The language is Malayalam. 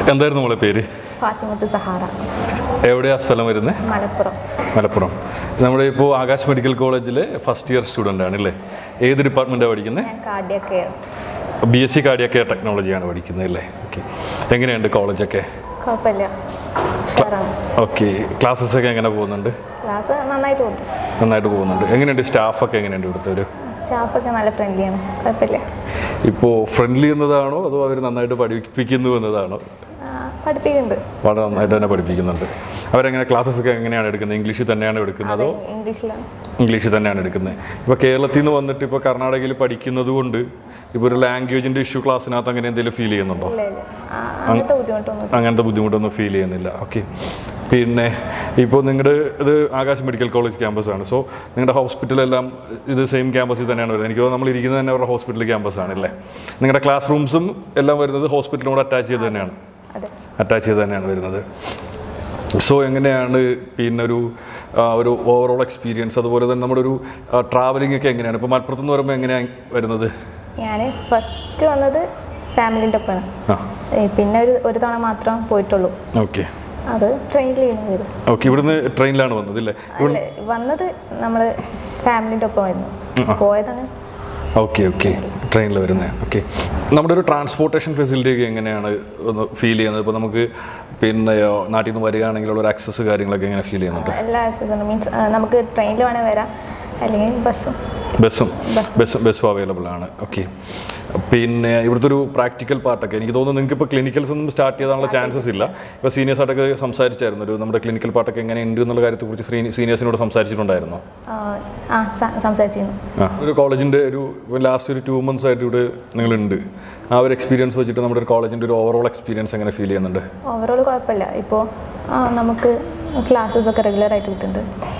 എന്തായിരുന്നു നമ്മളെ പേര് ഫാത്തിമത്ത് സഹാറ എവിടെയാ സ്ഥലം വരുന്നത് മലപ്പുറം മലപ്പുറം നമ്മുടെ ഇപ്പോൾ ആകാശ് മെഡിക്കൽ കോളേജിലെ ഫസ്റ്റ് ഇയർ സ്റ്റുഡൻ്റ് ആണ് അല്ലേ ഏത് ഡിപ്പാർട്ട്മെൻറ്റാണ് പഠിക്കുന്നത് ഞാൻ cardiac care B S C cardiac care ടെക്നോളജിയാണ് പഠിക്കുന്നത് അല്ലേ ഓക്കെ എങ്ങനെയുണ്ട് കോളേജൊക്കെ കുഴപ്പമില്ല ഉഷാറാണ് ഓക്കെ ക്ലാസ്സസ് ഒക്കെ എങ്ങനെ പോകുന്നുണ്ട് ക്ലാസ് നന്നായിട്ട് പോകും നന്നായിട്ട് പോകുന്നുണ്ട് എങ്ങനെയുണ്ട് സ്റ്റാഫൊക്കെ എങ്ങനെയുണ്ട് ഇവിടുത്തെ ഒരു സ്റ്റാഫൊക്കെ നല്ല ഫ്രണ്ട്ലിയാണ് കുഴപ്പമില്ല ഇപ്പോൾ ഫ്രണ്ട്ലി എന്നതാണോ അതോ അവർ നന്നായിട്ട് പഠിപ്പിക്കുന്നു എന്നതാണോ ആ, പഠിപ്പിക്കുന്നുണ്ട് വളരെ നന്നായിട്ട് തന്നെ പഠിപ്പിക്കുന്നുണ്ട് അവരെങ്ങനെ ക്ലാസ്സസ് ഒക്കെ എങ്ങനെയാണ് എടുക്കുന്നത് ഇംഗ്ലീഷിൽ തന്നെയാണ് എടുക്കുന്നതോ ഇംഗ്ലീഷിലാണ് ഇംഗ്ലീഷിൽ തന്നെയാണ് എടുക്കുന്നത് ഇപ്പോൾ കേരളത്തിൽ നിന്ന് വന്നിട്ട് ഇപ്പോൾ കർണാടകയിൽ പഠിക്കുന്നത് കൊണ്ട് ഇപ്പോൾ ഒരു ലാംഗ്വേജിൻ്റെ ഇഷ്യൂ ക്ലാസ്സിനകത്ത് അങ്ങനെ എന്തെങ്കിലും ഫീൽ ചെയ്യുന്നുണ്ടോ ഇല്ല ഇല്ല ആ, അങ്ങനത്തെ ബുദ്ധിമുട്ടൊന്നും അങ്ങനത്തെ ബുദ്ധിമുട്ടൊന്നും ഫീൽ ചെയ്യുന്നില്ല ഓക്കെ പിന്നെ ഇപ്പോൾ നിങ്ങളുടെ ഇത് ആകാശ് മെഡിക്കൽ കോളേജ് ക്യാമ്പസാണ് സോ നിങ്ങളുടെ ഹോസ്പിറ്റലെല്ലാം ഇത് സെയിം ക്യാമ്പസിൽ തന്നെയാണ് വരുന്നത് എനിക്ക് തോന്നുന്നു നമ്മൾ ഇരിക്കുന്നത് തന്നെ അവരുടെ ഹോസ്പിറ്റൽ ക്യാമ്പസാണ് അല്ലേ നിങ്ങളുടെ ക്ലാസ് റൂംസും എല്ലാം വരുന്നത് ഹോസ്പിറ്റലിനോട് അറ്റാച്ച് ചെയ്ത് തന്നെയാണ് അതെ അറ്റാച്ച് ചെയ്ത് തന്നെയാണ് വരുന്നത് സോ എങ്ങനെയാണ് പിന്നെ ഒരു ആ, ഒരു ഓവറോൾ എക്സ്പീരിയൻസ് അതുപോലെ തന്നെ നമ്മുടെ ഒരു ട്രാവലിംഗ് ഒക്കെ എങ്ങനെയാണ് ഇപ്പോൾ മലപ്പുറത്ത് നിന്ന് പറയുമ്പോൾ എങ്ങനെയാണ് വരുന്നത് ഞാൻ ഫസ്റ്റ് വന്നത് ഫാമിലിൻ്റെ ഒപ്പമാണ് ആ ഏ, പിന്നെ ഒരു ഒരു തവണ മാത്രം പോയിട്ടുള്ളൂ ഓക്കെ അത് ട്രെയിനിലാണ് വരും ഓക്കെ ഇവിടുന്ന് ട്രെയിനിലാണ് വന്നത് അല്ലേ അല്ല വന്നത് നമ്മൾ ഫാമിലിൻ്റെ ഒപ്പമായിരുന്നു പോയതാണ് ഓക്കെ ഓക്കെ ട്രെയിനിൽ വരുന്നത് ഓക്കെ നമ്മുടെ ഒരു ട്രാൻസ്പോർട്ടേഷൻ ഫെസിലിറ്റി ഒക്കെ എങ്ങനെയാണ് ഒന്ന് ഫീൽ ചെയ്യുന്നത് ഇപ്പോൾ നമുക്ക് പിന്നെ ആ, നാട്ടിൽ നിന്ന് വരികയാണെങ്കിലുള്ള ഒരു ആക്സസ് കാര്യങ്ങളൊക്കെ എങ്ങനെ ഫീൽ ചെയ്യുന്നുണ്ട് എല്ലാ ആക്സസും മീൻസ് നമുക്ക് ട്രെയിനിൽ വേണേൽ വരാം അല്ലെങ്കിൽ ബസ്സും ബസ്സും ബസ്സും ബസ്സും അവൈലബിൾ ആണ് ഓക്കെ പിന്നെ ഇവിടുത്തെ ഒരു പ്രാക്ടിക്കൽ പാർട്ടൊക്കെ എനിക്ക് തോന്നുന്നു നിങ്ങൾക്ക് ഇപ്പോൾ ക്ലിനിക്കൽസ് ഒന്നും സ്റ്റാർട്ട് ചെയ്താനുള്ള ചാൻസസ് ഇല്ല ഇപ്പോൾ സീനിയേഴ്സ് ആയിട്ടൊക്കെ സംസാരിച്ചായിരുന്നു ഒരു നമ്മുടെ ക്ലിനിക്കൽ പാർട്ടൊക്കെ എങ്ങനെ ഉണ്ട് എന്നുള്ള കാര്യത്തെക്കുറിച്ച് സീനിയേഴ്സിനോട് സംസാരിച്ചിട്ടുണ്ടായിരുന്നോ ആ, ആ സ- സംസാരിച്ചിരുന്നു ആ ഒരു കോളേജിൻ്റെ ഒരു ലാസ്റ്റ് ഒരു ടു മന്ത്സ് ആയിട്ട് ഇവിടെ നിങ്ങളുണ്ട് ആ ഒരു എക്സ്പീരിയൻസ് വെച്ചിട്ട് നമ്മുടെ ഒരു കോളേജിൻ്റെ ഒരു ഓവറോൾ എക്സ്പീരിയൻസ് എങ്ങനെ ഫീൽ ചെയ്യുന്നുണ്ട് ഓവറോൾ കുഴപ്പമില്ല ഇപ്പോൾ നമുക്ക് ക്ലാസ്സസ് ഒക്കെ റെഗുലർ ആയിട്ട് കിട്ടുന്നുണ്ട്